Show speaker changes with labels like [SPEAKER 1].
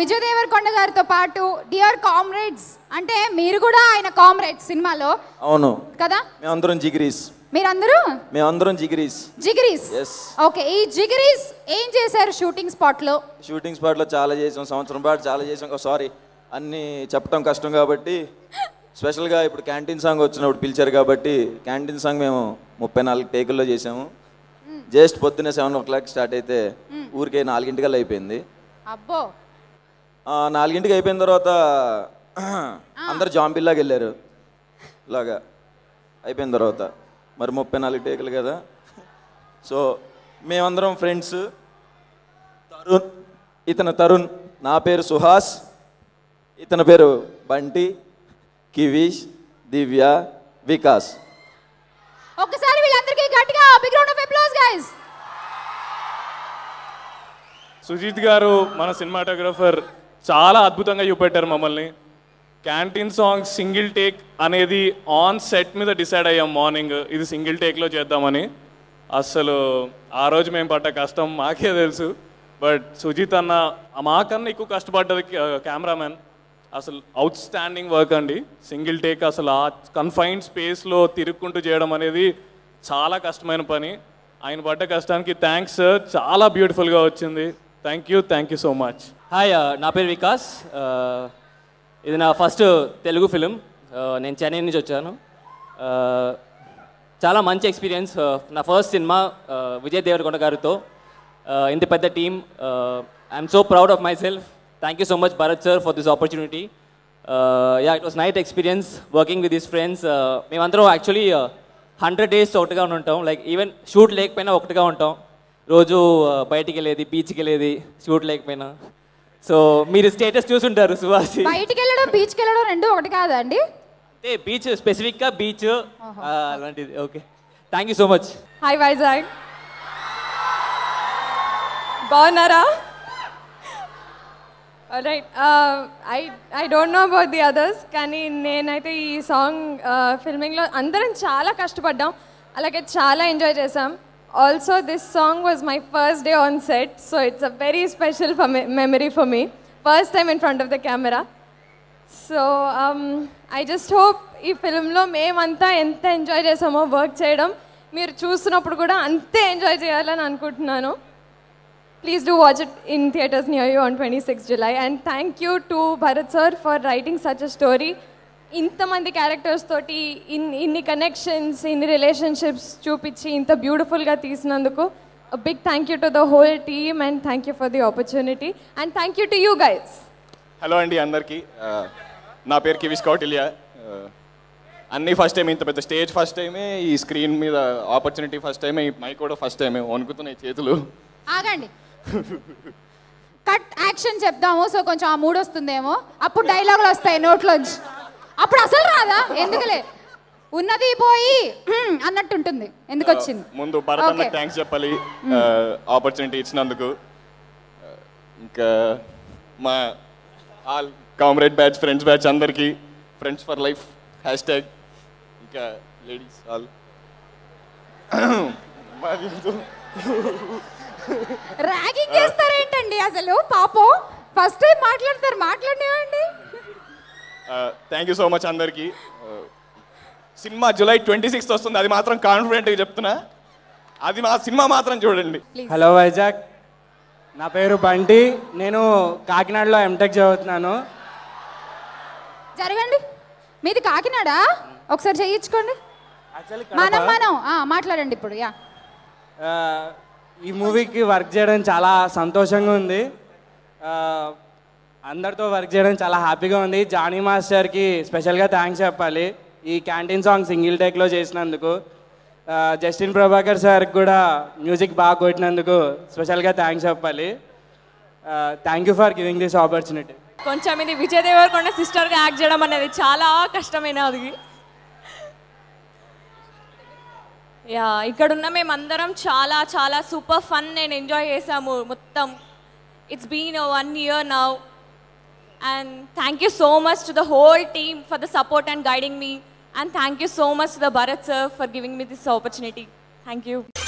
[SPEAKER 1] విజయ్ దేవరకొండ గారితో పాటు dear comrades అంటే మీరు కూడా ఆయన కామ్రేడ్స్ సినిమాలో
[SPEAKER 2] అవును
[SPEAKER 1] కదా
[SPEAKER 2] మేమందరం జిగిరీస్
[SPEAKER 1] మీరందరూ
[SPEAKER 2] మేమందరం జిగిరీస్
[SPEAKER 1] జిగిరీస్
[SPEAKER 2] ఎస్
[SPEAKER 1] ఓకే ఈ జిగిరీస్ ఏం చేశారు షూటింగ్ స్పాట్ లో
[SPEAKER 2] షూటింగ్ స్పాట్లో చాలా చేసాం సంవత్సరం పాటు చాలా చేసాం సారీ అన్నీ చెప్పడం కష్టం కాబట్టి స్పెషల్గా ఇప్పుడు క్యాంటీన్ సాంగ్ వచ్చినప్పుడు పిలిచారు కాబట్టి క్యాంటీన్ సాంగ్ మేము ముప్పై నాలుగు టేకుల్లో చేసాము జస్ట్ పొద్దున్నే సెవెన్ ఓ క్లాక్ స్టార్ట్ అయితే ఊరికే నాలుగింటికల్లా అయిపోయింది
[SPEAKER 1] అబ్బో
[SPEAKER 2] ఆ, నాలుగింటికి అయిపోయిన తర్వాత అందరు జాంబిల్లాగా వెళ్ళారు ఇలాగా అయిపోయిన తర్వాత మరి ముప్పై నాలుగు టేకులు కదా సో మేమందరం ఫ్రెండ్స్ తరుణ్ ఇతను తరుణ్ నా పేరు సుహాస్ ఇతని పేరు బంటి కివీష్ దివ్య వికాస్
[SPEAKER 1] ఒక్కసారి వీళ్ళందరికీ గట్టిగా big round of applause guys
[SPEAKER 3] Sujeeth గారు మన సినిమాటోగ్రఫర్ చాలా అద్భుతంగా చూపెట్టారు మమ్మల్ని క్యాంటీన్ సాంగ్ సింగిల్ టేక్ అనేది ఆన్ సెట్ మీద డిసైడ్ అయ్యాం మార్నింగ్ ఇది సింగిల్ టేక్లో చేద్దామని అస్సలు ఆ రోజు మేము పడ్డ కష్టం మాకే తెలుసు బట్ సుజీత్ అన్న మాకన్నా ఎక్కువ కష్టపడ్డది కెమెరామెన్ అసలు అవుట్ స్టాండింగ్ వర్క్ అండి సింగిల్ టేక్ అసలు ఆ కన్ఫైన్డ్ స్పేస్లో తిరుక్కుంటూ చేయడం అనేది చాలా కష్టమైన పని ఆయన పడ్డ కష్టానికి థ్యాంక్స్ సార్ చాలా బ్యూటిఫుల్గా వచ్చింది thank you thank you so much
[SPEAKER 4] hi నా పేరు వికాస్ ఆ, ఇది నా ఫస్ట్ తెలుగు ఫిలిం నేను చెన్నై నుంచి వచ్చాను ఆ, చాలా మంచి ఎక్స్పీరియన్స్ నా ఫస్ట్ సినిమా ఆ, విజయ్ దేవరకొండ గారితో ఆ, ఇంత పెద్ద team I'm so proud of myself thank you so much Bharat sir for this opportunity yeah it was nice experience working with this friends మేమందరం యాక్చువల్లీ హండ్రెడ్ డేస్ ఒకటిగా ఉంటాం లైక్ ఈవెన్ షూట్ లేకపోయినా ఒకటిగా ఉంటాం రోజు ఆ, బయటికి వెళ్ళేది బీచ్కి వెళ్ళేది షూట్ లేకపోయినా సో మీరు స్టేటస్ చూసుంటారు సుహాసి
[SPEAKER 1] బయటికి వెళ్ళడం బీచ్కి వెళ్ళడం రెండు ఒకటి కాదా అండి
[SPEAKER 4] అంటే బీచ్ స్పెసిఫిక్గా బీచ్ అలాంటిది okay thank you so much
[SPEAKER 5] hi Vizag బాగున్నారా right I I don't know about the others కానీ నేనైతే ఈ సాంగ్ ఫిల్మింగ్లో అందరం చాలా కష్టపడ్డాం అలాగే చాలా ఎంజాయ్ చేసాం also this song was my first day on set so it's a very special memory for me first time in front of the camera so I just hope ఈ ఫిల్మ్లో మేమంతా ఎంత ఎంజాయ్ చేసామో వర్క్ చేయడం మీరు చూస్తున్నప్పుడు కూడా అంతే ఎంజాయ్ చేయాలని అనుకుంటున్నాను please do watch it in theatres near you on twenty six July and thank you to Bharat sir for writing such a story ఇంతమంది క్యారెక్టర్స్ తోటి ఇన్ ఇన్ని కనెక్షన్స్ ఇన్ని రిలేషన్షిప్స్ చూపించి ఇంత బ్యూటిఫుల్గా తీసినందుకు big thank you to the whole team and thank you for the opportunity and thank you to you guys
[SPEAKER 6] hello అండి అందరికీ ఆ, నా పేరు కివిస్ కౌటిల్య ఆ, అన్నీ ఫస్ట్ టైం ఇంత పెద్ద స్టేజ్ ఫస్ట్ టైమే ఈ స్క్రీన్ మీద ఆపర్చునిటీ ఫస్ట్ టైమే ఈ మైక్ కూడా ఫస్ట్ టైమే వణుకుతున్నాయి చేతులు
[SPEAKER 1] ఆగండి కట్ యాక్షన్ చెప్దాము సో కొంచెం ఆ మూడు వస్తుందేమో అప్పుడు డైలాగులు వస్తాయి నోట్లోంచి అప్పుడు అసలు రాదా ఎందుకులే ఉన్నది పోయి "హ్మ్" అన్నట్టు ఉంటుంది ఎందుకు వచ్చింది
[SPEAKER 6] ముందు భరత్ అన్నకి
[SPEAKER 1] Okay.
[SPEAKER 6] థ్యాంక్స్ చెప్పాలి ఆపర్చునిటీ ఇచ్చినందుకు ఆ, ఇంకా మా all comrade batch friends batch అందరికీ friends for life hashtag ఇంకా లేడీస్ ఆల్
[SPEAKER 1] ర్యాగింగ్ చేస్తారేంటండి అసలు పాపం ఫస్ట్ టైం మాట్లాడతారు మాట్లాడినేవండి
[SPEAKER 6] థ్యాంక్ యూ సో మచ్ అందరికీ Uh, సినిమా జూలై ట్వంటీ సిక్స్త్ వస్తుంది అది మాత్రం కాన్ఫిడెంట్గా చెప్తున్నా అది మా సినిమా మాత్రం చూడండి
[SPEAKER 7] హలో వైజాగ్ నా పేరు బంటి నేను కాకినాడలో ఎంటెక్ చదువుతున్నాను
[SPEAKER 1] జరగండి మీది కాకినాడా ఒకసారి చేయించుకోండి
[SPEAKER 7] యాక్చువల్లీ
[SPEAKER 1] మనం మనం ఆ, మాట్లాడండి ఇప్పుడు యా
[SPEAKER 7] ఆ, ఈ మూవీకి వర్క్ చేయడం చాలా సంతోషంగా ఉంది ఆ, అందరితో వర్క్ చేయడం చాలా హ్యాపీగా ఉంది జానీ మాస్టర్కి స్పెషల్గా థ్యాంక్స్ చెప్పాలి ఈ క్యాంటీన్ సాంగ్ సింగిల్ టేక్లో చేసినందుకు ఆ, జస్టిన్ ప్రభాకర్ సార్కి కూడా మ్యూజిక్ బాగా కొట్టినందుకు స్పెషల్గా థ్యాంక్స్ చెప్పాలి thank you for giving this opportunity
[SPEAKER 5] కొంచెం ఇది విజయ్ దేవరకొండ సిస్టర్గా యాక్ట్ చేయడం అనేది చాలా కష్టమైనది యా ఇక్కడున్న మేమందరం చాలా చాలా సూపర్ ఫన్ నేను ఎంజాయ్ చేసాము మొత్తం it's been one year now and thank you so much to the whole team for the support and guiding me and thank you so much to the Bharat sir for giving me this opportunity thank you